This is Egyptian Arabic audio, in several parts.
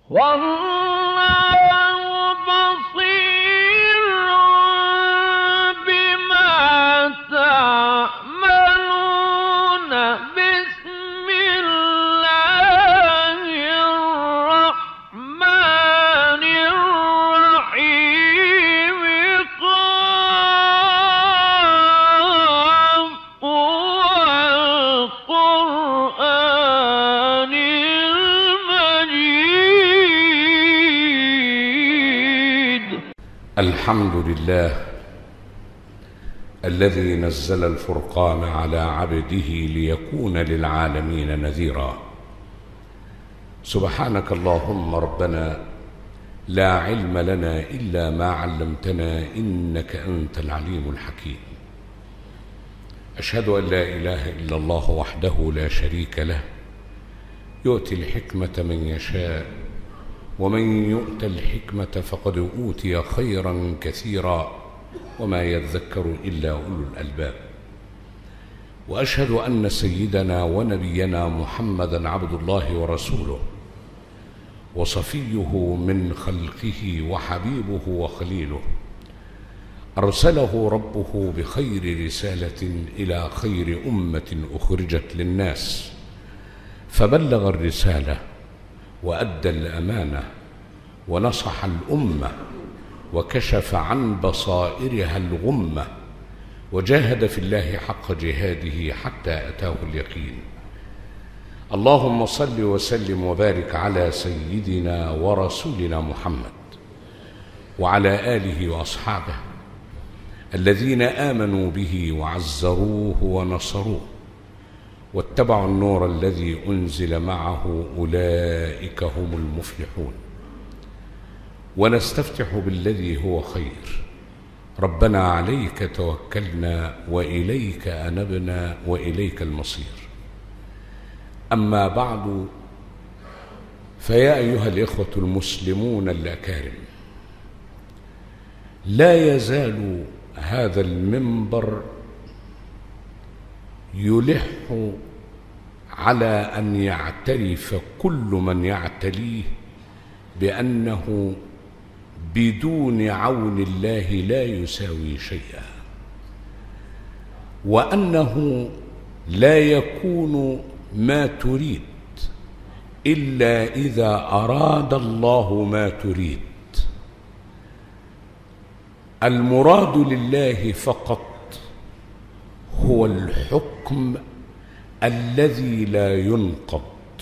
والله بصير بما تعملون بسم الله الرحمن الرحيم قاف والقرآن المجيد الحمد لله الذي نزل الفرقان على عبده ليكون للعالمين نذيرا سبحانك اللهم ربنا لا علم لنا الا ما علمتنا انك انت العليم الحكيم اشهد ان لا اله الا الله وحده لا شريك له يؤتي الحكمه من يشاء ومن يؤت الحكمة فقد أوتي خيرا كثيرا وما يذكر إلا أولو الألباب وأشهد أن سيدنا ونبينا محمدا عبد الله ورسوله وصفيه من خلقه وحبيبه وخليله أرسله ربه بخير رسالة إلى خير أمة أخرجت للناس فبلغ الرسالة وأدى الأمانة ونصح الأمة وكشف عن بصائرها الغمة وجاهد في الله حق جهاده حتى أتاه اليقين اللهم صل وسلم وبارك على سيدنا ورسولنا محمد وعلى آله وأصحابه الذين آمنوا به وعزروه ونصروه واتبعوا النور الذي انزل معه اولئك هم المفلحون ونستفتح بالذي هو خير ربنا عليك توكلنا واليك انبنا واليك المصير اما بعد فيا ايها الاخوه المسلمون الاكارم لا يزال هذا المنبر يلح على ان يعترف كل من يعتليه بانه بدون عون الله لا يساوي شيئا وانه لا يكون ما تريد الا اذا اراد الله ما تريد المراد لله فقط هو الحكم الذي لا ينقض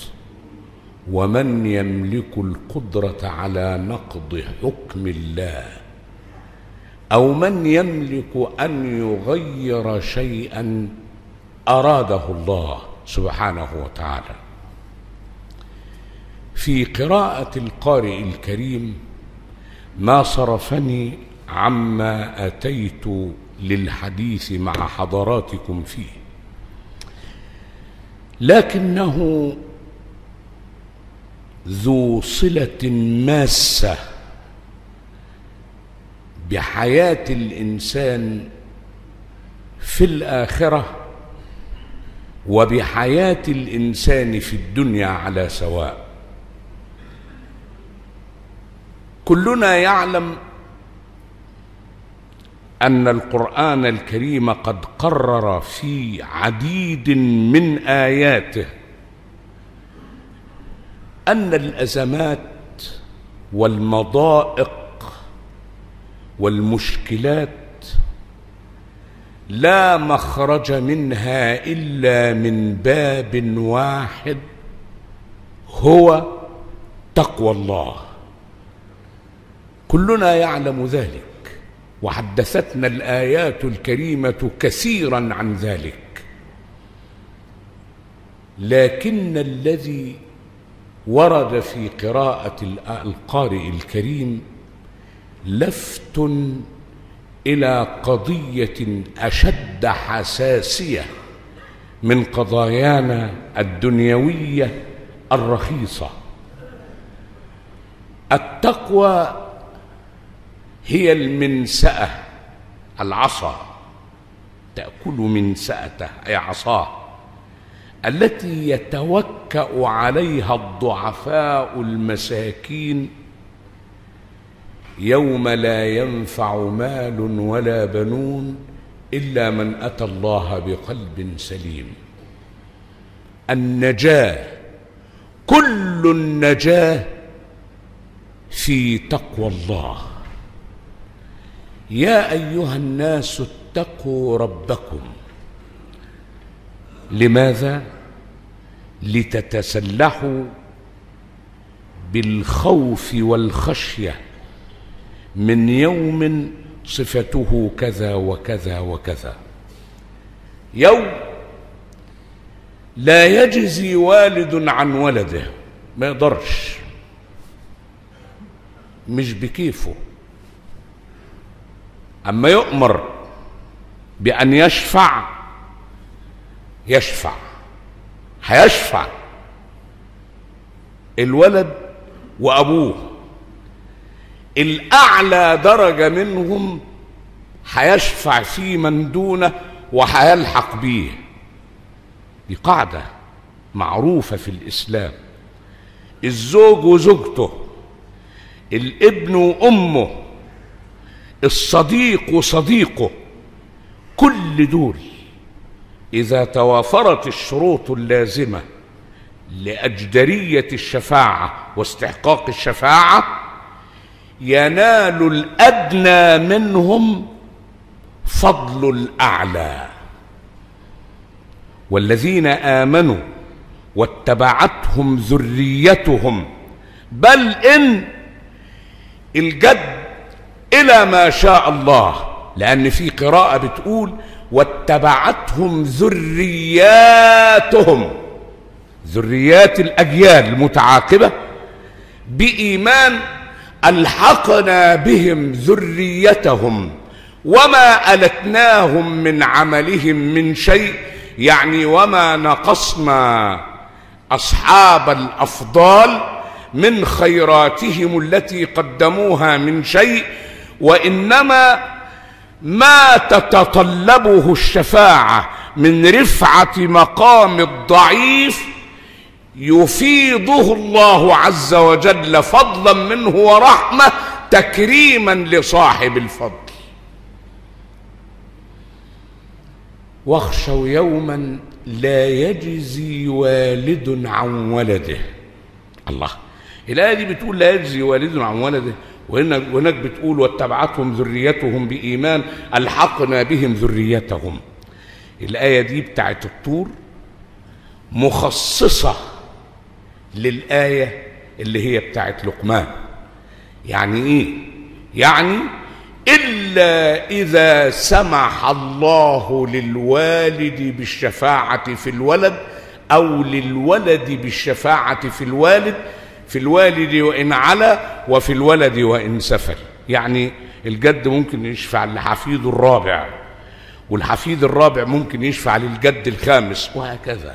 ومن يملك القدره على نقض حكم الله او من يملك ان يغير شيئا اراده الله سبحانه وتعالى في قراءه القارئ الكريم ما صرفني عما اتيت للحديث مع حضراتكم فيه لكنه ذو صله ماسه بحياه الانسان في الاخره وبحياه الانسان في الدنيا على سواء كلنا يعلم ان القران الكريم قد قرر في عديد من اياته ان الازمات والمضائق والمشكلات لا مخرج منها الا من باب واحد هو تقوى الله كلنا يعلم ذلك وحدثتنا الايات الكريمه كثيرا عن ذلك لكن الذي ورد في قراءه القارئ الكريم لفت الى قضيه اشد حساسيه من قضايانا الدنيويه الرخيصه التقوى هي المنسأة العصا تأكل منسأته أي عصاه التي يتوكا عليها الضعفاء المساكين يوم لا ينفع مال ولا بنون الا من اتى الله بقلب سليم النجاه كل النجاه في تقوى الله يا ايها الناس اتقوا ربكم لماذا لتتسلحوا بالخوف والخشيه من يوم صفته كذا وكذا وكذا يوم لا يجزي والد عن ولده ما يقدرش مش بكيفه اما يؤمر بان يشفع يشفع هيشفع الولد وابوه الاعلى درجه منهم هيشفع في من دونه وهيلحق بيه دي قاعده معروفه في الاسلام الزوج وزوجته الابن وامه الصديق وصديقه كل دول اذا توافرت الشروط اللازمه لاجدريه الشفاعه واستحقاق الشفاعه ينال الادنى منهم فضل الاعلى والذين امنوا واتبعتهم ذريتهم بل ان الجد الى ما شاء الله لان في قراءه بتقول واتبعتهم ذرياتهم ذريات الاجيال المتعاقبه بايمان الحقنا بهم ذريتهم وما التناهم من عملهم من شيء يعني وما نقصنا اصحاب الافضال من خيراتهم التي قدموها من شيء وانما ما تتطلبه الشفاعه من رفعه مقام الضعيف يفيضه الله عز وجل فضلا منه ورحمه تكريما لصاحب الفضل واخشوا يوما لا يجزي والد عن ولده الله الآية دي بتقول لا يجزي والد عن ولده وهناك بتقول واتبعتهم ذريتهم بإيمان ألحقنا بهم ذريتهم الآية دي بتاعت الطور مخصصة للآية اللي هي بتاعت لقمان يعني إيه؟ يعني إلا إذا سمح الله للوالد بالشفاعة في الولد أو للولد بالشفاعة في الوالد في الوالد وإن علا وفي الولد وإن سفل يعني الجد ممكن يشفع لحفيده الرابع والحفيد الرابع ممكن يشفع للجد الخامس وهكذا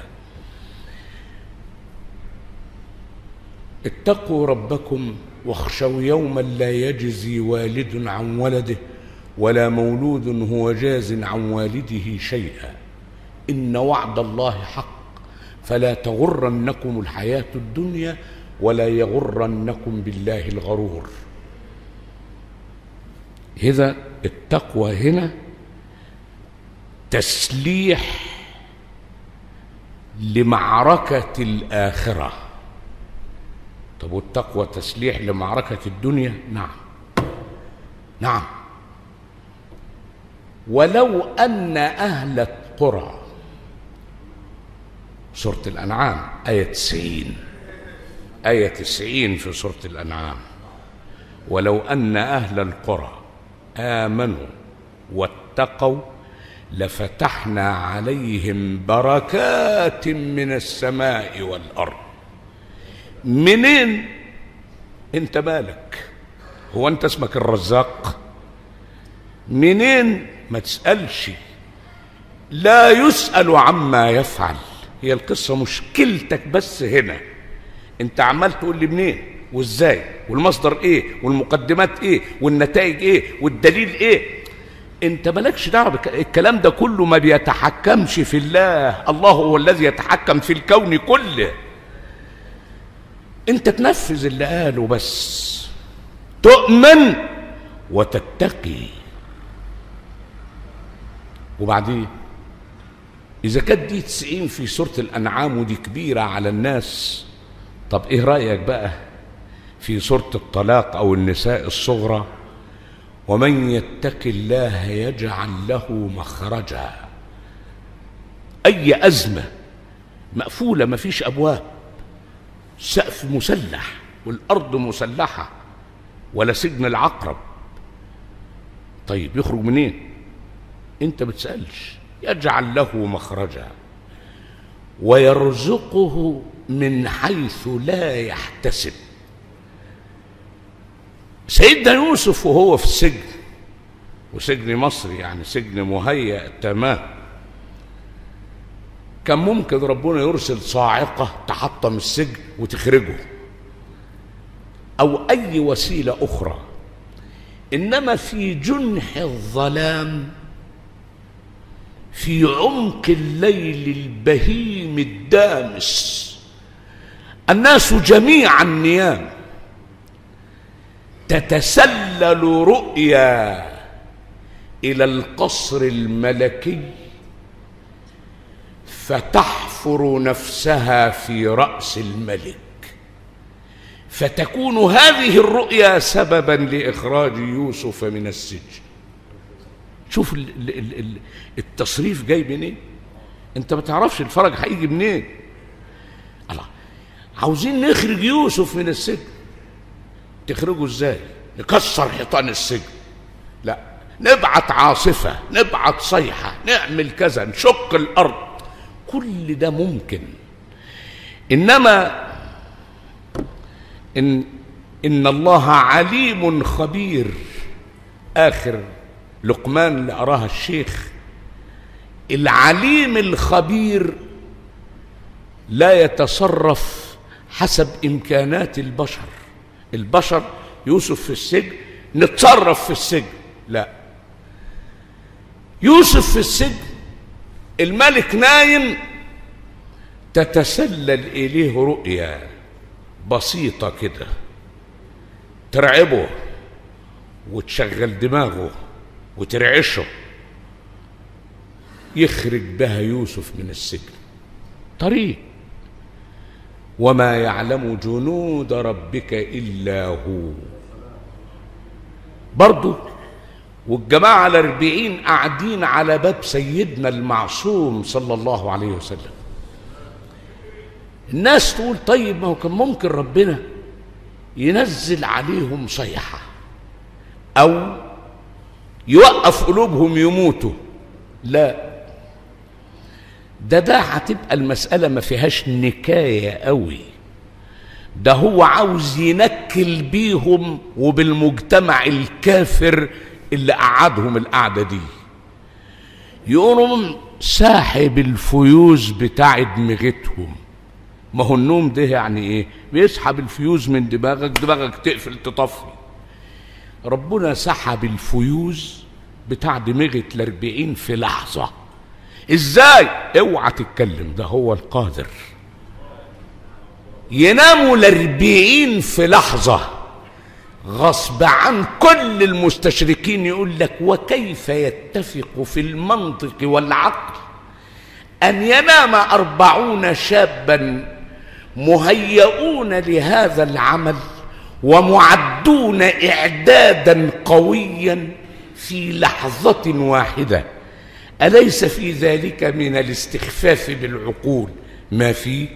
اتقوا ربكم واخشوا يوما لا يجزي والد عن ولده ولا مولود هو جاز عن والده شيئا ان وعد الله حق فلا تغرنكم الحياه الدنيا ولا يغرنكم بالله الغرور اذا التقوى هنا تسليح لمعركه الاخره طب والتقوى تسليح لمعركة الدنيا نعم نعم ولو أن أهل القرى سورة الأنعام آية 90 آية 90 في سورة الأنعام ولو أن أهل القرى آمنوا واتقوا لفتحنا عليهم بركات من السماء والأرض منين انت مالك هو انت اسمك الرزاق منين ما تسألش لا يسأل عما يفعل هي القصة مشكلتك بس هنا انت عمال تقول لي منين وازاي والمصدر ايه والمقدمات ايه والنتائج ايه والدليل ايه انت مالكش دعوه بك... الكلام ده كله ما بيتحكمش في الله الله هو الذي يتحكم في الكون كله انت تنفذ اللي قاله بس تؤمن وتتقي وبعدين اذا كانت دي تسعين في سوره الانعام ودي كبيره على الناس طب ايه رايك بقى في سوره الطلاق او النساء الصغرى ومن يتق الله يجعل له مخرجا اي ازمه مقفوله ما فيش ابواب سقف مسلح والارض مسلحه ولا سجن العقرب طيب يخرج منين انت بتسالش يجعل له مخرجا ويرزقه من حيث لا يحتسب سيدنا يوسف وهو في السجن وسجن مصر يعني سجن مهيأ تمام كان ممكن ربنا يرسل صاعقة تحطم السجن وتخرجه أو أي وسيلة أخرى إنما في جنح الظلام في عمق الليل البهيم الدامس الناس جميعا نيام تتسلل رؤيا الى القصر الملكي فتحفر نفسها في راس الملك فتكون هذه الرؤيا سببا لاخراج يوسف من السجن شوف ال- ال- ال- التصريف جاي منين انت ما تعرفش الفرج هيجي منين الله عاوزين نخرج يوسف من السجن تخرجه ازاي نكسر حيطان السجن لا نبعت عاصفة نبعت صيحة نعمل كذا نشق الأرض كل ده ممكن إنما إن إن الله عليم خبير آخر لقمان اللي أراها الشيخ العليم الخبير لا يتصرف حسب إمكانات البشر البشر يوسف في السجن نتصرف في السجن لا يوسف في السجن الملك نايم تتسلل إليه رؤيا بسيطة كده ترعبه وتشغل دماغه وترعشه يخرج بها يوسف من السجن طريق وما يعلم جنود ربك إلا هو برضو والجماعة الأربعين قاعدين على باب سيدنا المعصوم صلى الله عليه وسلم الناس تقول طيب ما هو كان ممكن ربنا ينزل عليهم صيحة أو يوقف قلوبهم يموتوا لا ده ده هتبقى المسألة ما فيهاش نكاية قوي ده هو عاوز ينكل بيهم وبالمجتمع الكافر اللي قعدهم القعدة دي يقوم ساحب الفيوز بتاع دماغتهم ما هو النوم ده يعني ايه بيسحب الفيوز من دماغك دماغك تقفل تطفي ربنا سحب الفيوز بتاع دماغة الاربعين في لحظة ازاي اوعى تتكلم ده هو القادر يناموا الاربعين في لحظة غصب عن كل المستشركين يقول لك وكيف يتفق في المنطق والعقل أن ينام أربعون شابا مهيئون لهذا العمل ومعدون إعدادا قويا في لحظة واحدة أليس في ذلك من الاستخفاف بالعقول ما فيه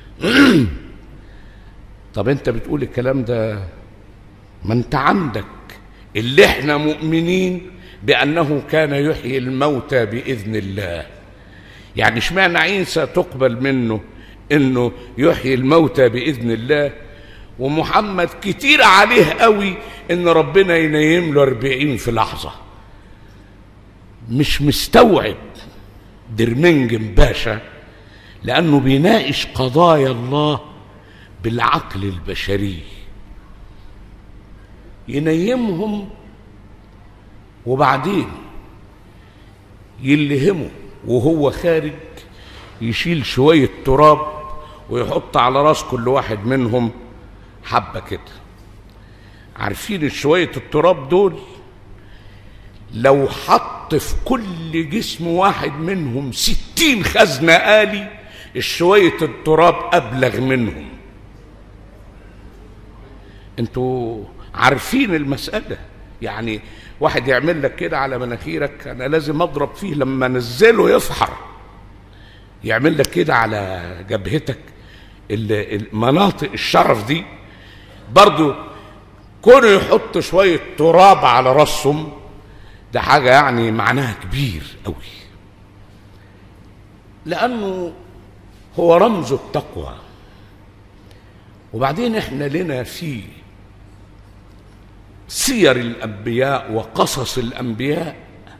طب انت بتقول الكلام ده ما انت عندك اللي احنا مؤمنين بأنه كان يحيي الموتى بإذن الله يعني اشمعنى عيسى تقبل منه انه يحيي الموتى باذن الله ومحمد كتير عليه قوي ان ربنا ينيم له أربعين في لحظة مش مستوعب درمنجم باشا لأنه بيناقش قضايا الله بالعقل البشري ينيمهم وبعدين يلهمه وهو خارج يشيل شوية تراب ويحط على راس كل واحد منهم حبة كده عارفين شوية التراب دول لو حط في كل جسم واحد منهم ستين خزنة آلي الشوية التراب أبلغ منهم انتوا عارفين المسألة يعني واحد يعمل لك كده على مناخيرك انا لازم اضرب فيه لما انزله يفحر يعمل لك كده على جبهتك ال- المناطق الشرف دي برضو كونه يحط شوية تراب على راسهم ده حاجة يعني معناها كبير قوي لأنه هو رمز التقوى وبعدين احنا لنا في سير الانبياء وقصص الانبياء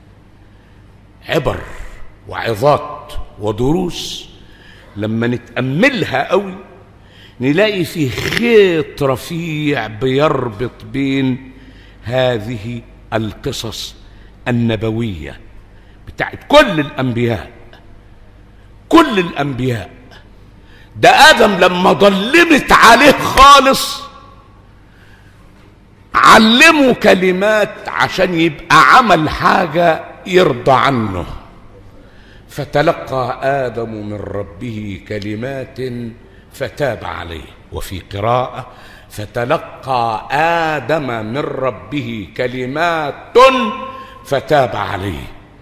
عبر وعظات ودروس لما نتاملها قوي نلاقي فيه خيط رفيع بيربط بين هذه القصص النبويه بتاعت كل الانبياء كل الانبياء ده ادم لما ظلمت عليه خالص علمه كلمات عشان يبقى عمل حاجه يرضى عنه فتلقى ادم من ربه كلمات فتاب عليه وفي قراءه فتلقى ادم من ربه كلمات فتاب عليه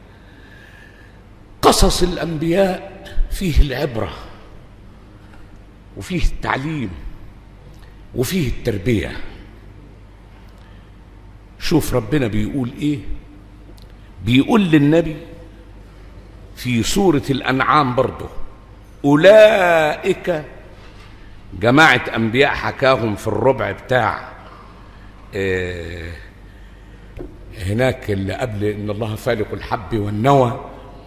قصص الانبياء فيه العبره وفيه التعليم وفيه التربيه شوف ربنا بيقول ايه بيقول للنبي في سورة الأنعام برضه أولئك جماعة أنبياء حكاهم في الربع بتاع آه هناك اللي قبل إن الله فالق الحب والنوى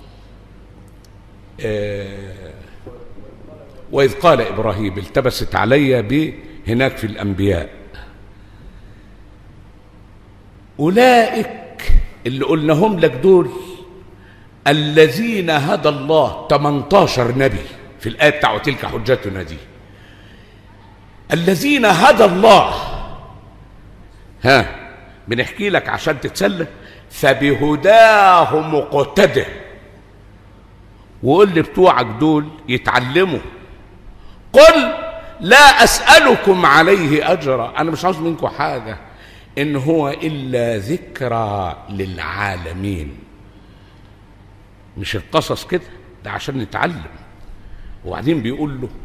آه وإذ قال إبراهيم التبست علي به هناك في الأنبياء أولئك اللي قلناهم لك دول الذين هدى الله 18 نبي في الآية بتاع تلك حجتنا دي الذين هدى الله ها بنحكي لك عشان تتسلى فبهداه مقتده وقول لي بتوعك دول يتعلموا قل لا أسألكم عليه أجرا أنا مش عاوز منكم حاجة إن هو إلا ذكرى للعالمين مش القصص كده ده عشان نتعلم وبعدين بيقول له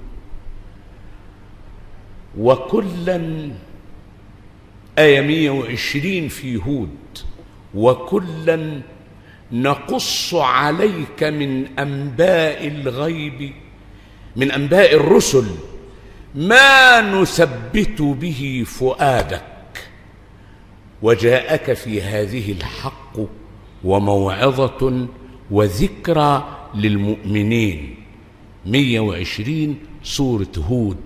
وكلا آية 120 في هود وكلا نقص عليك من أنباء الغيب من أنباء الرسل ما نثبت به فؤادك وجاءك في هذه الحق وموعظة وذكرى للمؤمنين 120 سورة هود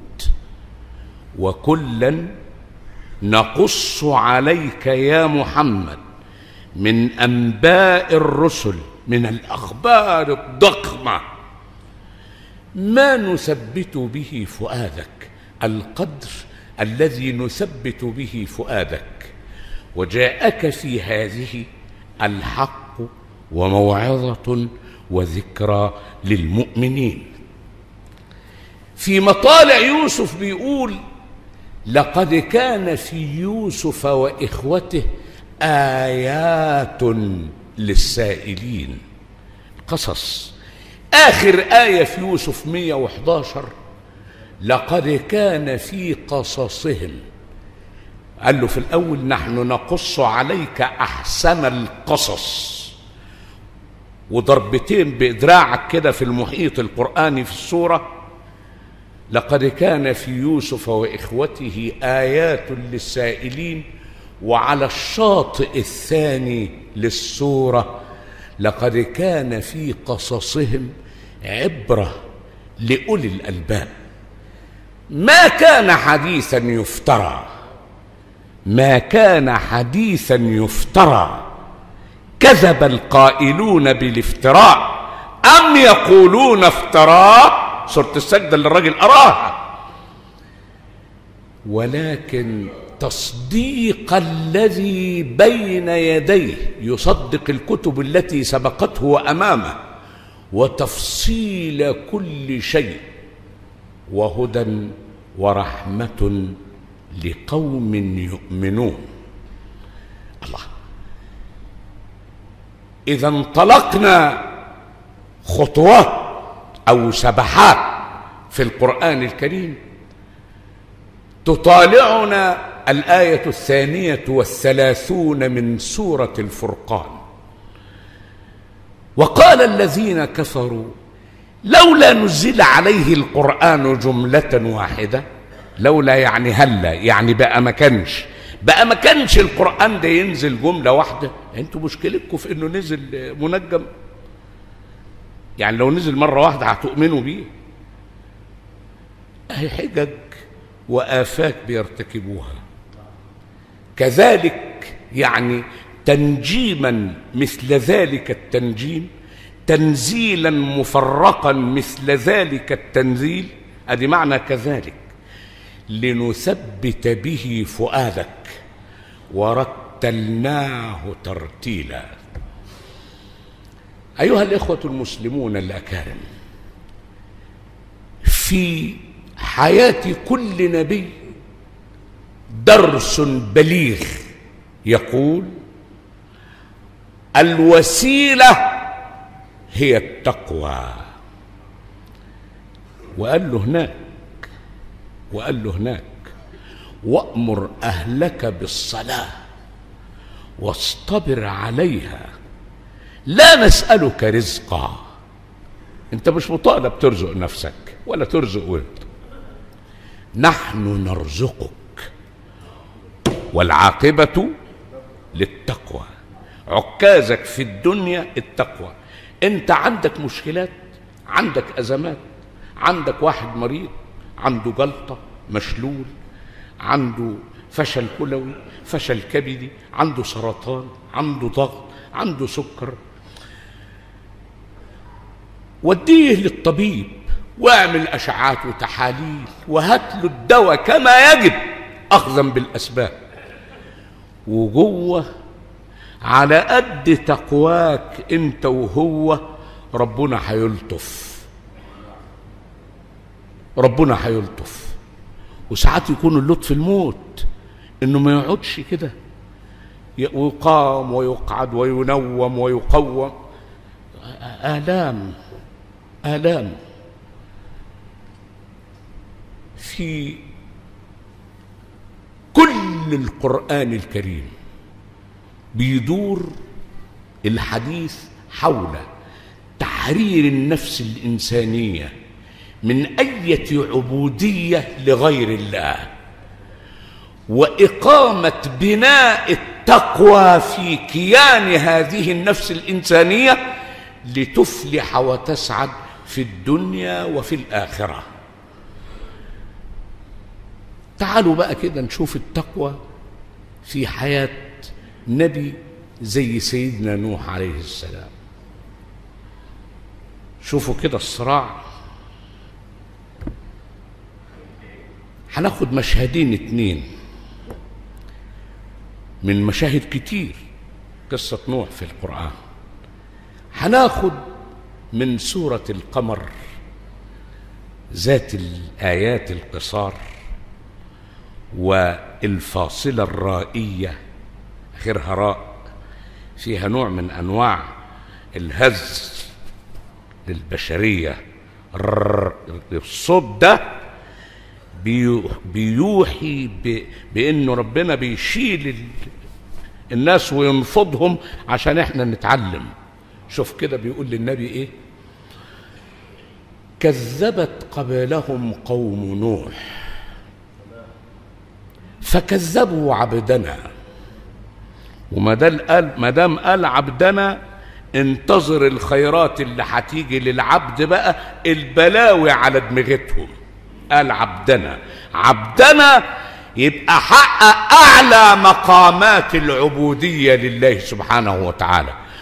وكلا نقص عليك يا محمد من أنباء الرسل من الأخبار الضخمة ما نثبت به فؤادك القدر الذي نثبت به فؤادك وجاءك في هذه الحق وموعظة وذكرى للمؤمنين في مطالع يوسف بيقول لقد كان في يوسف واخوته ايات للسائلين قصص اخر ايه في يوسف 111 لقد كان في قصصهم قال له في الاول نحن نقص عليك احسن القصص وضربتين بادراعك كده في المحيط القراني في السوره لقد كان في يوسف واخوته ايات للسائلين وعلى الشاطئ الثاني للسوره لقد كان في قصصهم عبره لاولي الالباب ما كان حديثا يفترى ما كان حديثا يفترى كذب القائلون بالافتراء أم يقولون افتراه سورة السجدة اللي الراجل أراها ولكن تصديق الذي بين يديه يصدق الكتب التي سبقته وامامه وتفصيل كل شيء وهدى ورحمه لقوم يؤمنون الله اذا انطلقنا خطوات او سبحات في القران الكريم تطالعنا الآية الثانية والثلاثون من سورة الفرقان وقال الذين كفروا لولا نزل عليه القرآن جملة واحدة لولا يعني هلا يعني بقى ما كانش بقى ما كانش القرآن ده ينزل جملة واحدة انتوا مشكلتكم في انه نزل منجم يعني لو نزل مرة واحدة هتؤمنوا بيه اهي حجج وآفات بيرتكبوها كذلك يعني تنجيما مثل ذلك التنجيم تنزيلا مفرقا مثل ذلك التنزيل ادي معنى كذلك لنثبت به فؤادك ورتلناه ترتيلا ايها الاخوه المسلمون الاكارم في حياه كل نبي درس بليغ يقول الوسيله هي التقوى وقال له هناك وقال له هناك وامر اهلك بالصلاه واصطبر عليها لا نسالك رزقا انت مش مطالب ترزق نفسك ولا ترزق ولد نحن نرزقك والعاقبة للتقوى عكازك في الدنيا التقوى انت عندك مشكلات عندك ازمات عندك واحد مريض عنده جلطة مشلول عنده فشل كلوي فشل كبدي عنده سرطان عنده ضغط عنده سكر وديه للطبيب واعمل اشعات وتحاليل وهات له الدواء كما يجب اخذا بالاسباب وجوه على قد تقواك انت وهو ربنا هيلطف ربنا هيلطف وساعات يكون اللطف الموت انه ما يقعدش كده ويقام ويقعد وينوم ويقوم آلام آلام في كل القرآن الكريم بيدور الحديث حول تحرير النفس الإنسانية من أية عبودية لغير الله وإقامة بناء التقوى في كيان هذه النفس الإنسانية لتفلح وتسعد في الدنيا وفي الآخرة تعالوا بقى كده نشوف التقوى في حياة نبي زي سيدنا نوح عليه السلام شوفوا كده الصراع هناخد مشهدين اتنين من مشاهد كتير قصة نوح في القرآن هناخد من سورة القمر ذات الآيات القصار والفاصلة الرائية آخرها راء فيها نوع من أنواع الهز للبشرية الصوت ده بيوحي بأنه ربنا بيشيل الناس وينفضهم عشان احنا نتعلم شوف كده بيقول للنبي ايه كذبت قبلهم قوم نوح فكذبوا عبدنا وما دام قال ما دام قال عبدنا انتظر الخيرات اللي هتيجي للعبد بقى البلاوي على دماغتهم قال عبدنا عبدنا يبقى حقق اعلى مقامات العبوديه لله سبحانه وتعالى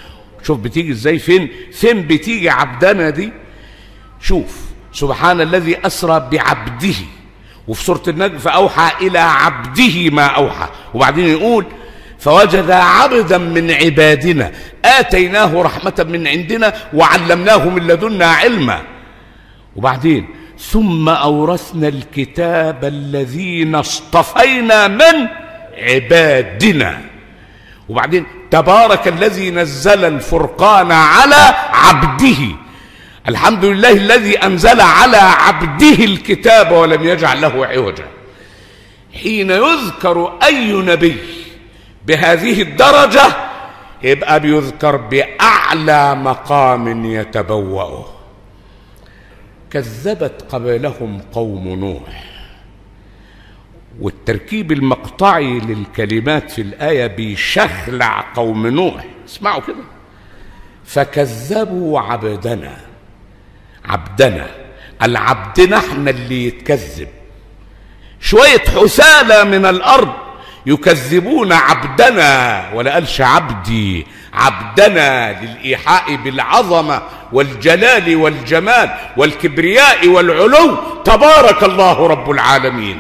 شوف بتيجي ازاي فين فين بتيجي عبدنا دي شوف سبحان الذي اسرى بعبده وفي سوره النجم فاوحى الى عبده ما اوحى وبعدين يقول فوجد عبدا من عبادنا اتيناه رحمه من عندنا وعلمناه من لدنا علما وبعدين ثم اورثنا الكتاب الذين اصطفينا من عبادنا وبعدين تبارك الذي نزل الفرقان على عبده الحمد لله الذي انزل على عبده الكتاب ولم يجعل له عوجا حين يذكر اي نبي بهذه الدرجه يبقى بيذكر باعلى مقام يتبوأه كذبت قبلهم قوم نوح والتركيب المقطعي للكلمات في الآية بيشخلع قوم نوح اسمعوا كده فكذبوا عبدنا عبدنا العبدنا احنا اللي يتكذب شوية حسالة من الأرض يكذبون عبدنا ولا قالش عبدي عبدنا للإيحاء بالعظمة والجلال والجمال والكبرياء والعلو تبارك الله رب العالمين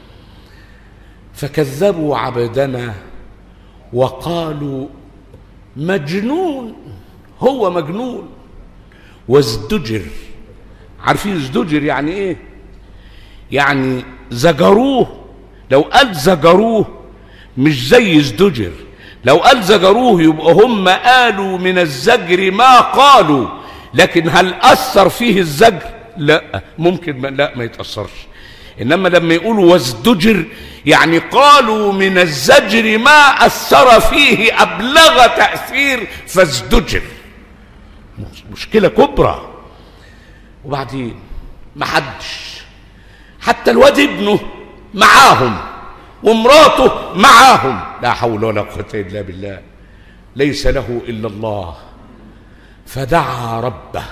فكذبوا عبدنا وقالوا مجنون هو مجنون وازدجر عارفين ازدجر يعني ايه يعني زجروه لو قال زجروه مش زي ازدجر لو قال زجروه يبقى هم قالوا من الزجر ما قالوا لكن هل اثر فيه الزجر لا ممكن ما لا ما يتاثرش انما لما يقولوا وازدجر يعني قالوا من الزجر ما اثر فيه ابلغ تاثير فازدجر مشكله كبرى وبعدين ما حدش حتى الواد ابنه معاهم ومراته معاهم لا حول ولا قوه الا بالله ليس له الا الله فدعا ربه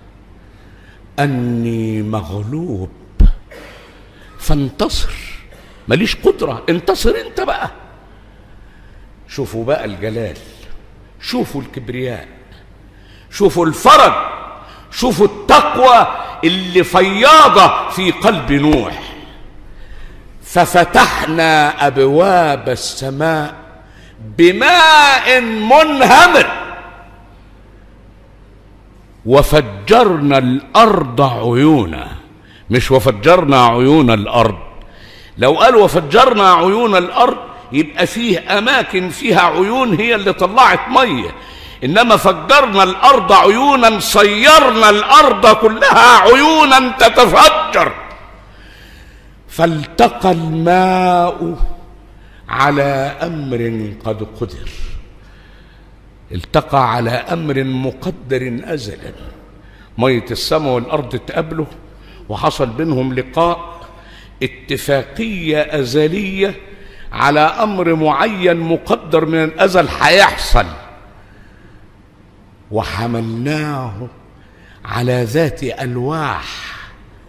اني مغلوب فانتصر ماليش قدرة انتصر انت بقى شوفوا بقى الجلال شوفوا الكبرياء شوفوا الفرج شوفوا التقوى اللي فياضة في قلب نوح ففتحنا أبواب السماء بماء منهمر وفجرنا الأرض عيونا مش وفجرنا عيون الارض لو قال وفجرنا عيون الارض يبقى فيه اماكن فيها عيون هي اللي طلعت ميه انما فجرنا الارض عيونا صيرنا الارض كلها عيونا تتفجر فالتقى الماء على امر قد قدر التقى على امر مقدر ازلا ميه السماء والارض تقابله وحصل بينهم لقاء اتفاقيه ازليه على امر معين مقدر من الازل هيحصل وحملناه على ذات الواح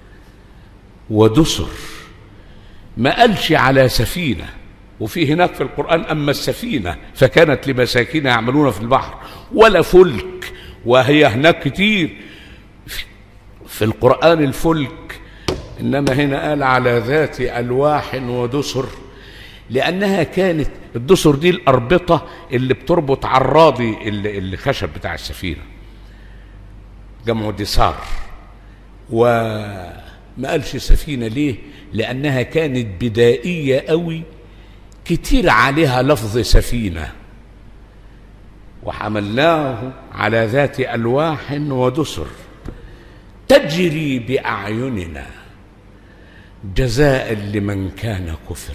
ودسر ما قالش على سفينه وفي هناك في القران اما السفينه فكانت لمساكين يعملون في البحر ولا فلك وهي هناك كتير في القرآن الفلك إنما هنا قال على ذات ألواح ودسر لأنها كانت الدسر دي الأربطة اللي بتربط عراضي اللي, اللي خشب بتاع السفينة جمع دسار وما قالش سفينة ليه لأنها كانت بدائية قوي كتير عليها لفظ سفينة وحملناه على ذات ألواح ودسر تجري باعيننا جزاء لمن كان كفر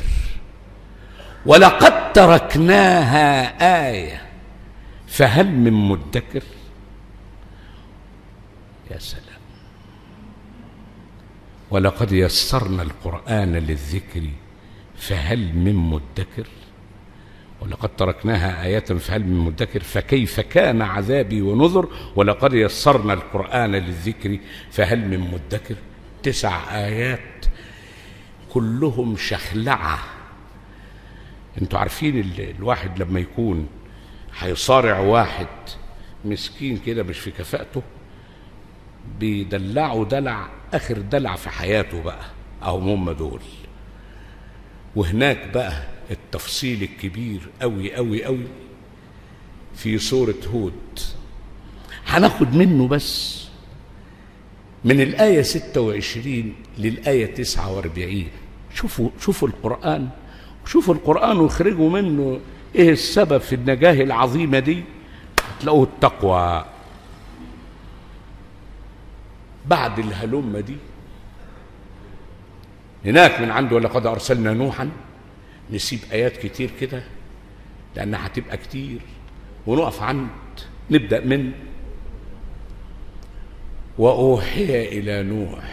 ولقد تركناها ايه فهل من مدكر يا سلام ولقد يسرنا القران للذكر فهل من مدكر ولقد تركناها آية فهل من مدكر فكيف كان عذابي ونذر ولقد يسرنا القرآن للذكر فهل من مدكر تسع آيات كلهم شخلعة انتوا عارفين ال- الواحد لما يكون هيصارع واحد مسكين كده مش في كفاءته بيدلعوا دلع اخر دلع في حياته بقى اهو هم دول وهناك بقى التفصيل الكبير قوي قوي قوي في سورة هود هناخد منه بس من الآية 26 للآية 49 شوفوا شوفوا القرآن شوفوا القرآن واخرجوا منه ايه السبب في النجاة العظيمة دي هتلاقوه التقوى بعد الهلمة دي هناك من عنده ولقد أرسلنا نوحا نسيب آيات كتير كده لأنها هتبقى كتير ونقف عند نبدأ من وأوحي إلى نوح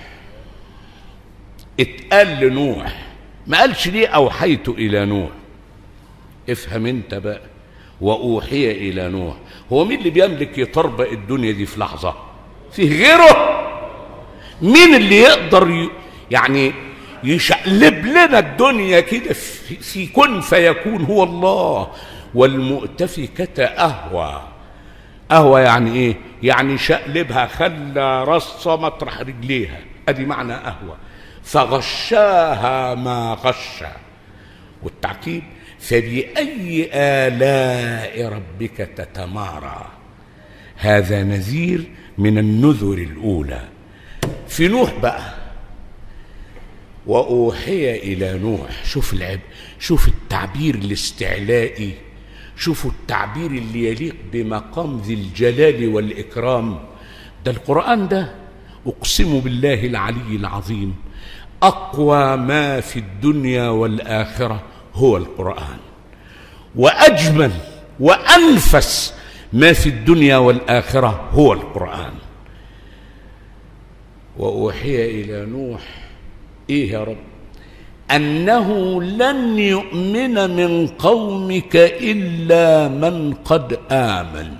اتقال لنوح ما قالش ليه أوحيت إلى نوح افهم انت بقى وأوحي إلى نوح هو مين اللي بيملك يطربق الدنيا دي في لحظة فيه غيره مين اللي يقدر ي... يعني يشقلب لنا الدنيا كده في, في كن فيكون هو الله والمؤتفكة أهوى أهوى يعني إيه؟ يعني شقلبها خلى رصة مطرح رجليها أدي معنى أهوى فغشاها ما غشا والتعقيب فبأي آلاء ربك تتمارى هذا نذير من النذر الأولى في نوح بقى وأوحي إلى نوح شوف العب شوف التعبير الاستعلائي شوفوا التعبير اللي يليق بمقام ذي الجلال والإكرام ده القرآن ده أقسم بالله العلي العظيم أقوى ما في الدنيا والآخرة هو القرآن وأجمل وأنفس ما في الدنيا والآخرة هو القرآن وأوحي إلى نوح إيه يا رب أنه لن يؤمن من قومك إلا من قد آمن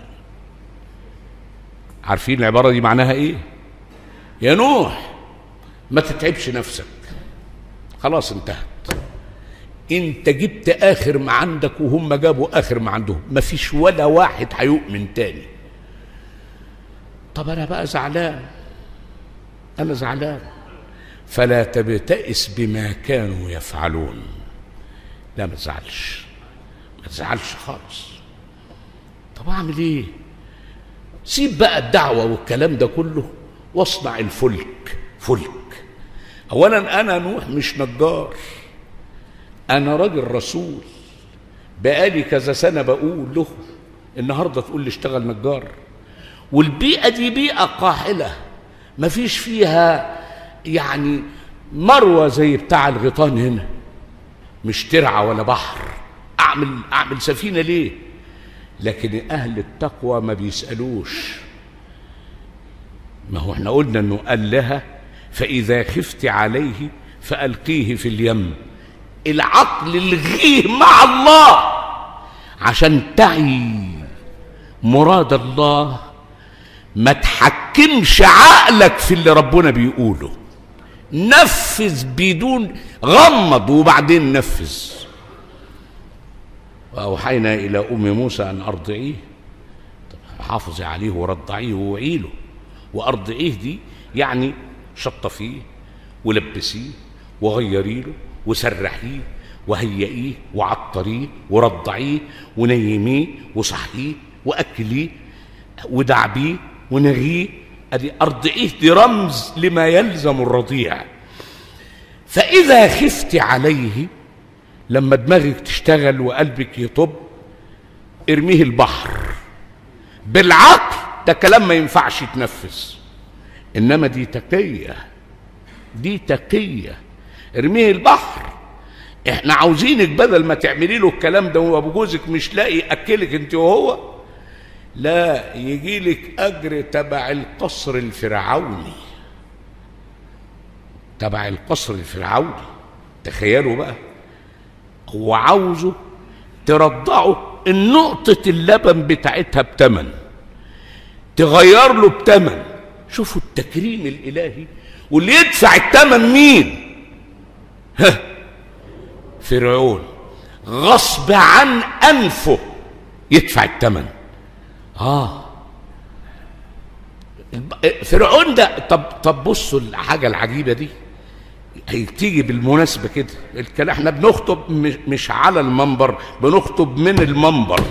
عارفين العبارة دي معناها إيه يا نوح ما تتعبش نفسك خلاص انتهت انت جبت اخر ما عندك وهم جابوا اخر ما عندهم ما فيش ولا واحد هيؤمن تاني طب انا بقى زعلان انا زعلان فلا تبتئس بما كانوا يفعلون لا ما تزعلش ما تزعلش خالص طب اعمل ايه سيب بقى الدعوه والكلام ده كله واصنع الفلك فلك اولا انا نوح مش نجار انا راجل رسول بقالي كذا سنه بقول له النهارده تقول لي اشتغل نجار والبيئه دي بيئه قاحله مفيش فيها يعني مروه زي بتاع الغيطان هنا مش ترعه ولا بحر اعمل اعمل سفينه ليه لكن اهل التقوى ما بيسالوش ما هو احنا قلنا انه قال لها فاذا خفت عليه فالقيه في اليم العقل الغيه مع الله عشان تعي مراد الله ما تحكمش عقلك في اللي ربنا بيقوله نفذ بدون غمض وبعدين نفذ وأوحينا إلى أم موسى أن أرضعيه حافظي عليه ورضعيه ووعي له وأرضعيه دي يعني شطفيه ولبسيه وغيري له وسرحيه وهيئيه وعطريه ورضعيه ونيميه وصحيه واكليه ودعبيه ونغيه ادي ارضعيه دي رمز لما يلزم الرضيع فاذا خفت عليه لما دماغك تشتغل وقلبك يطب ارميه البحر بالعقل ده كلام ما ينفعش يتنفذ انما دي تقيه دي تقيه ارميه البحر احنا عاوزينك بدل ما تعملي له الكلام ده وابو جوزك مش لاقي ياكلك انت وهو لا يجي لك اجر تبع القصر الفرعوني تبع القصر الفرعوني تخيلوا بقى هو عاوزه ترضعه النقطة اللبن بتاعتها بتمن تغير له بتمن شوفوا التكريم الإلهي واللي يدفع التمن مين ها فرعون غصب عن أنفه يدفع التمن آه الب- فرعون ده طب طب بصوا الحاجه العجيبه دي هتيجي بالمناسبه كده الكلام احنا بنخطب مش- مش على المنبر بنخطب من المنبر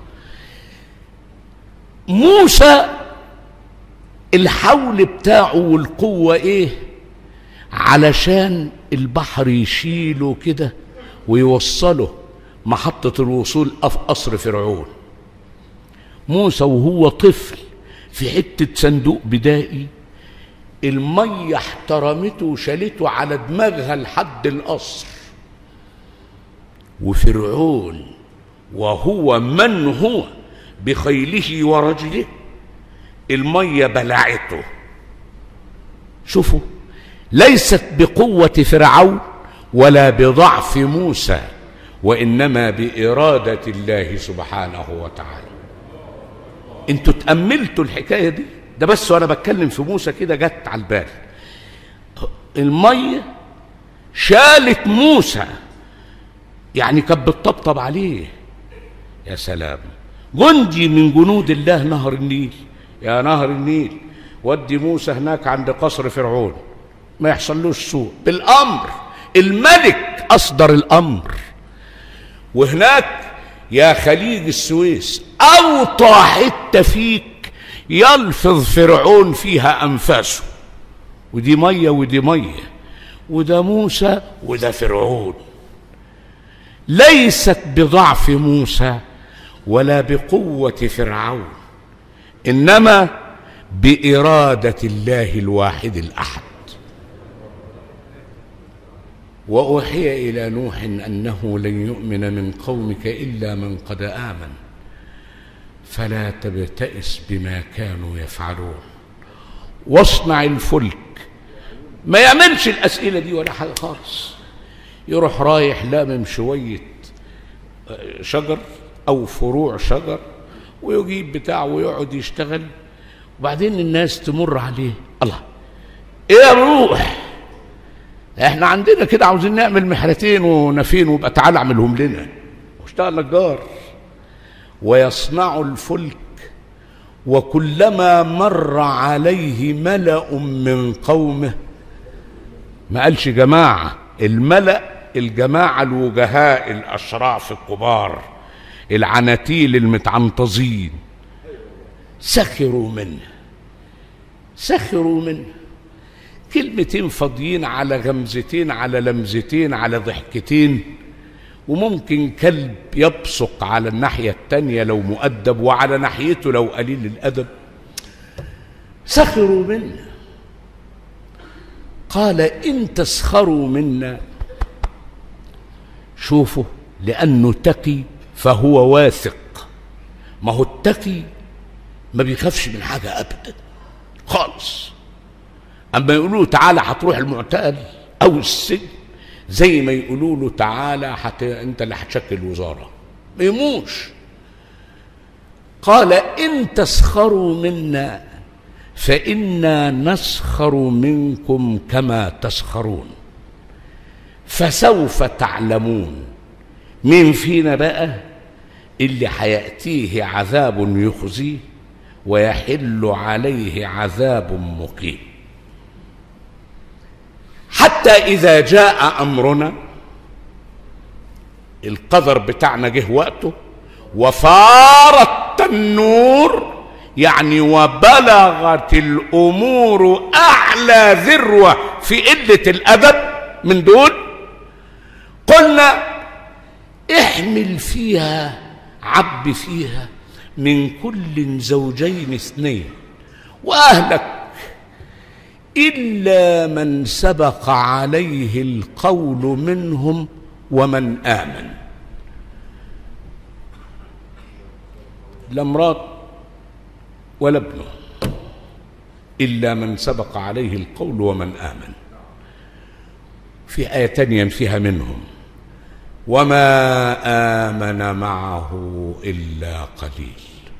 موسى الحول بتاعه والقوه ايه علشان البحر يشيله كده ويوصله محطه الوصول في قصر فرعون موسى وهو طفل في حته صندوق بدائي الميه احترمته وشالته على دماغها لحد القصر وفرعون وهو من هو بخيله ورجله الميه بلعته شوفوا ليست بقوه فرعون ولا بضعف موسى وانما باراده الله سبحانه وتعالى انتوا تأملتوا الحكاية دي ده بس وانا بتكلم في موسى كده جت على البال المية شالت موسى يعني كانت بتطبطب عليه يا سلام جندي من جنود الله نهر النيل يا نهر النيل ودي موسى هناك عند قصر فرعون ما يحصلوش سوء بالامر الملك اصدر الامر وهناك يا خليج السويس اوطى حته فيك يلفظ فرعون فيها انفاسه ودي ميه ودي ميه وده موسى وده فرعون ليست بضعف موسى ولا بقوه فرعون انما باراده الله الواحد الاحد واوحي الى نوح انه لن يؤمن من قومك الا من قد امن فلا تبتئس بما كانوا يفعلون واصنع الفلك ما يعملش الاسئله دي ولا حاجه خالص يروح رايح لامم شويه شجر او فروع شجر ويجيب بتاعه ويقعد يشتغل وبعدين الناس تمر عليه الله ايه يا روح احنا عندنا كده عاوزين نعمل محرتين ونفين ويبقى تعالى اعملهم لنا واشتغل نجار ويصنع الفلك وكلما مر عليه ملأ من قومه ما قالش جماعة الملأ الجماعة الوجهاء الأشراف الكبار العناتيل المتعنطزين سخروا منه سخروا منه كلمتين فاضيين على غمزتين على لمزتين على ضحكتين وممكن كلب يبصق على الناحية التانية لو مؤدب وعلى ناحيته لو قليل الأدب سخروا منه قال إن تسخروا منا شوفوا لأنه تقي فهو واثق ما هو التقي ما بيخافش من حاجة أبدا خالص أما يقولوا له تعالى هتروح المعتقل أو السجن زي ما يقولوا له تعالى حت... أنت اللي هتشكل وزارة ما يموش قال إن تسخروا منا فإنا نسخر منكم كما تسخرون فسوف تعلمون مين فينا بقى اللي هيأتيه عذاب يخزيه ويحل عليه عذاب مقيم حتى إذا جاء أمرنا القدر بتاعنا جه وقته وفار التنور يعني وبلغت الأمور أعلى ذروة في قلة الأدب من دول قلنا احمل فيها عب فيها من كل زوجين اثنين وأهلك إلا من سبق عليه القول منهم ومن آمن لا امرأة ولا ابنه إلا من سبق عليه القول ومن آمن في آية تانية فيها منهم وما آمن معه إلا قليل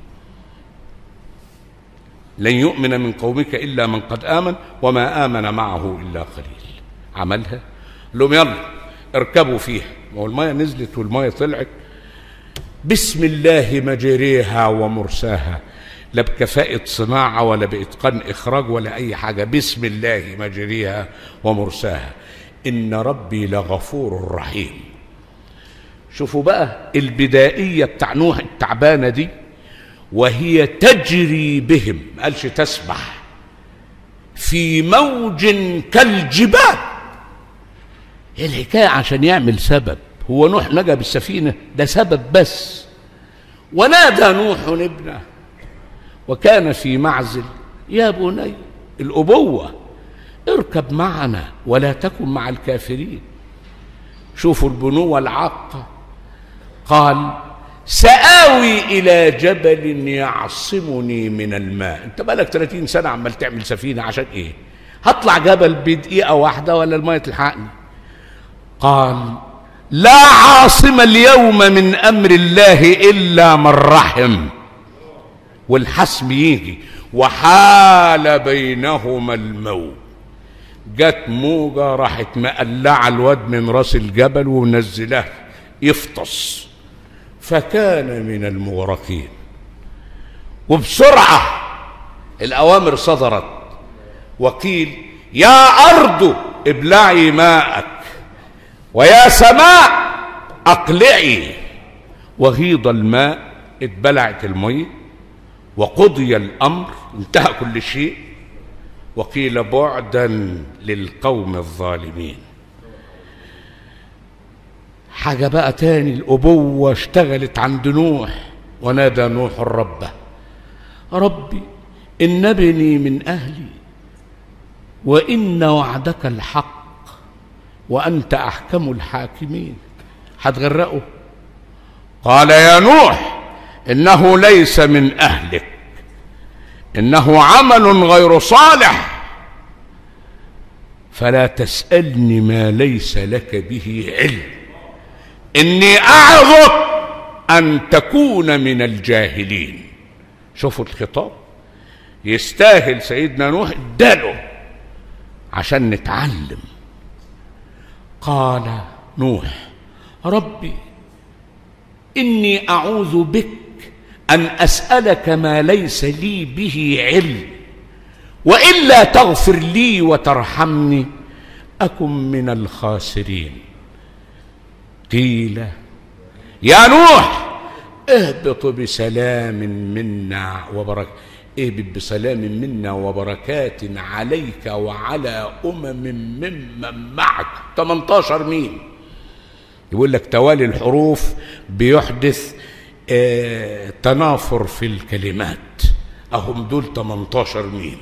لن يؤمن من قومك إلا من قد آمن وما آمن معه إلا قليل عملها لهم يلا اركبوا فيها ما هو المية نزلت والمية طلعت بسم الله مجريها ومرساها لا بكفاءة صناعة ولا بإتقان إخراج ولا أي حاجة بسم الله مجريها ومرساها إن ربي لغفور رحيم شوفوا بقى البدائية بتاع نوح التعبانة دي وهي تجري بهم ما قالش تسبح في موج كالجبال إيه الحكاية عشان يعمل سبب هو نوح نجا بالسفينة ده سبب بس ونادى نوح ابنه وكان في معزل يا بني الأبوة اركب معنا ولا تكن مع الكافرين شوفوا البنوة العاقة قال سآوي إلى جبل يعصمني من الماء أنت بقالك 30 سنة عمال تعمل سفينة عشان إيه هطلع جبل بدقيقة واحدة ولا المية تلحقني قال لا عاصم اليوم من أمر الله إلا من رحم والحسم يجي وحال بينهما الموت جت موجة راحت مقلعة الواد من راس الجبل ونزلاه يفطس فكان من المغرقين وبسرعة الأوامر صدرت وقيل يا أرض ابلعي ماءك ويا سماء أقلعي وغيض الماء اتبلعت المية وقضي الأمر انتهى كل شيء وقيل بعدا للقوم الظالمين حاجة بقى تاني الأبوة اشتغلت عند نوح ونادى نوح الرب ربي إن ابني من أهلي وإن وعدك الحق وأنت أحكم الحاكمين هتغرقه قال يا نوح إنه ليس من أهلك إنه عمل غير صالح فلا تسألني ما ليس لك به علم إني أعظك أن تكون من الجاهلين شوفوا الخطاب يستاهل سيدنا نوح اداله عشان نتعلم قال نوح ربي إني أعوذ بك أن أسألك ما ليس لي به علم وإلا تغفر لي وترحمني أكن من الخاسرين قيل يا نوح اهبط بسلام منا وبركات اهبط بسلام منا وبركات عليك وعلى أمم ممن معك 18 مين يقول لك توالي الحروف بيحدث آه تنافر في الكلمات أهم دول 18 ميم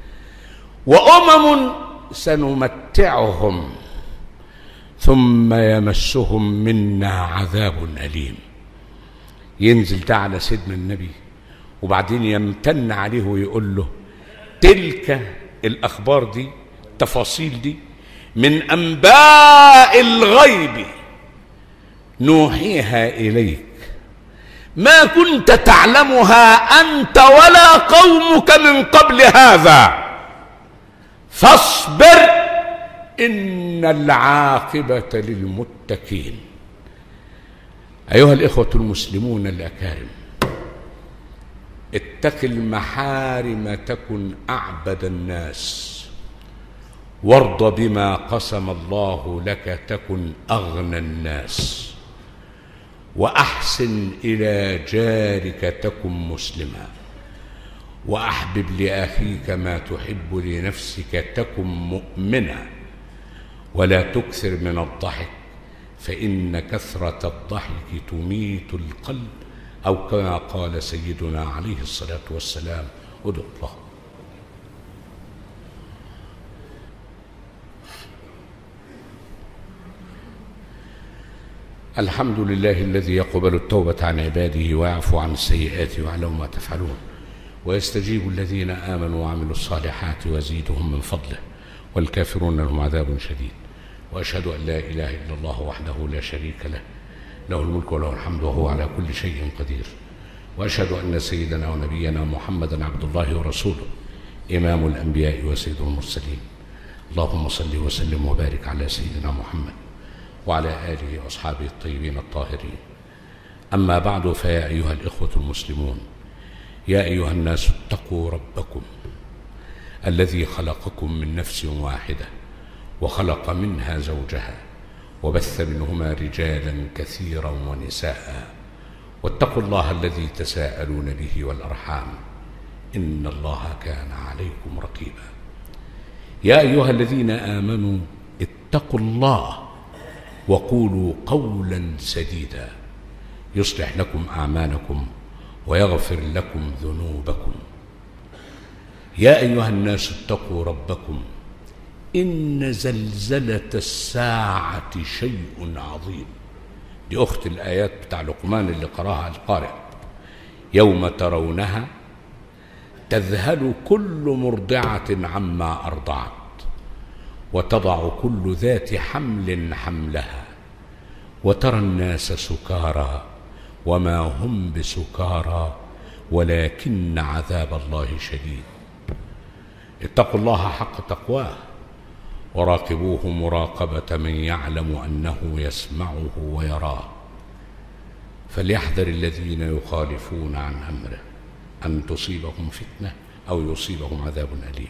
وأمم سنمتعهم ثم يمسهم منا عذاب أليم ينزل ده على سيدنا النبي وبعدين يمتن عليه ويقول له تلك الأخبار دي التفاصيل دي من أنباء الغيب نوحيها إليك ما كنت تعلمها أنت ولا قومك من قبل هذا فاصبر إن العاقبة للمتقين أيها الإخوة المسلمون الأكارم اتق المحارم تكن أعبد الناس وارض بما قسم الله لك تكن أغنى الناس وأحسن إلى جارك تكن مسلما وأحبب لأخيك ما تحب لنفسك تكن مؤمنا ولا تكثر من الضحك فإن كثرة الضحك تميت القلب أو كما قال سيدنا عليه الصلاة والسلام ادعو الله الحمد لله الذي يقبل التوبة عن عباده ويعفو عن السيئات ويعلم ما تفعلون ويستجيب الذين آمنوا وعملوا الصالحات ويزيدهم من فضله والكافرون لهم عذاب شديد وأشهد أن لا إله إلا الله وحده لا شريك له له الملك وله الحمد وهو على كل شيء قدير وأشهد أن سيدنا ونبينا محمدا عبد الله ورسوله إمام الأنبياء وسيد المرسلين اللهم صل وسلم وبارك على سيدنا محمد وعلى آله وأصحابه الطيبين الطاهرين أما بعد فيا أيها الإخوة المسلمون يا ايها الناس اتقوا ربكم الذي خلقكم من نفس واحده وخلق منها زوجها وبث منهما رجالا كثيرا ونساء واتقوا الله الذي تساءلون به والارحام ان الله كان عليكم رقيبا يا ايها الذين امنوا اتقوا الله وقولوا قولا سديدا يصلح لكم اعمالكم ويغفر لكم ذنوبكم يا ايها الناس اتقوا ربكم ان زلزله الساعه شيء عظيم دي اخت الايات بتاع لقمان اللي قراها القارئ يوم ترونها تذهل كل مرضعه عما ارضعت وتضع كل ذات حمل حملها وترى الناس سكارى وما هم بسكارى ولكن عذاب الله شديد اتقوا الله حق تقواه وراقبوه مراقبه من يعلم انه يسمعه ويراه فليحذر الذين يخالفون عن امره ان تصيبهم فتنه او يصيبهم عذاب اليم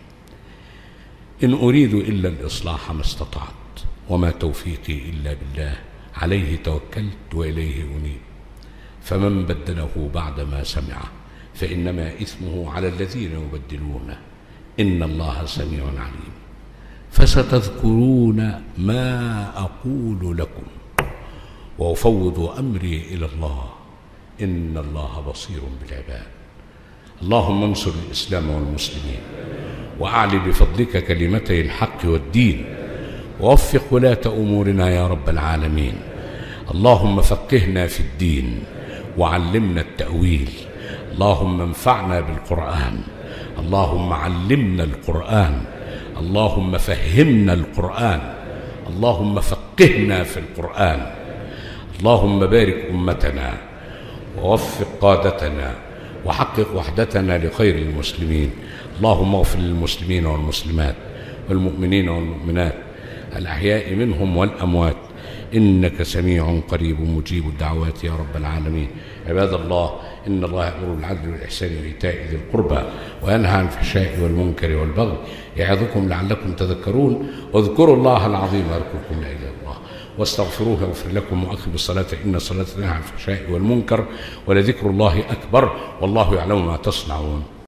ان اريد الا الاصلاح ما استطعت وما توفيقي الا بالله عليه توكلت واليه انيب فمن بدله بعدما سمعه فانما اثمه على الذين يبدلونه ان الله سميع عليم فستذكرون ما اقول لكم وافوض امري الى الله ان الله بصير بالعباد اللهم انصر الاسلام والمسلمين واعل بفضلك كلمتي الحق والدين ووفق ولاه امورنا يا رب العالمين اللهم فقهنا في الدين وعلمنا التاويل اللهم انفعنا بالقران اللهم علمنا القران اللهم فهمنا القران اللهم فقهنا في القران اللهم بارك امتنا ووفق قادتنا وحقق وحدتنا لخير المسلمين اللهم اغفر للمسلمين والمسلمات والمؤمنين والمؤمنات الاحياء منهم والاموات انك سميع قريب مجيب الدعوات يا رب العالمين عباد الله ان الله يامر بالعدل والاحسان وايتاء ذي القربى وينهى عن الفحشاء والمنكر والبغي يعظكم لعلكم تذكرون واذكروا الله العظيم يذكركم لا اله الا الله واستغفروه يغفر لكم واقيموا الصلاه ان الصلاه تنهى عن الفحشاء والمنكر ولذكر الله اكبر والله يعلم ما تصنعون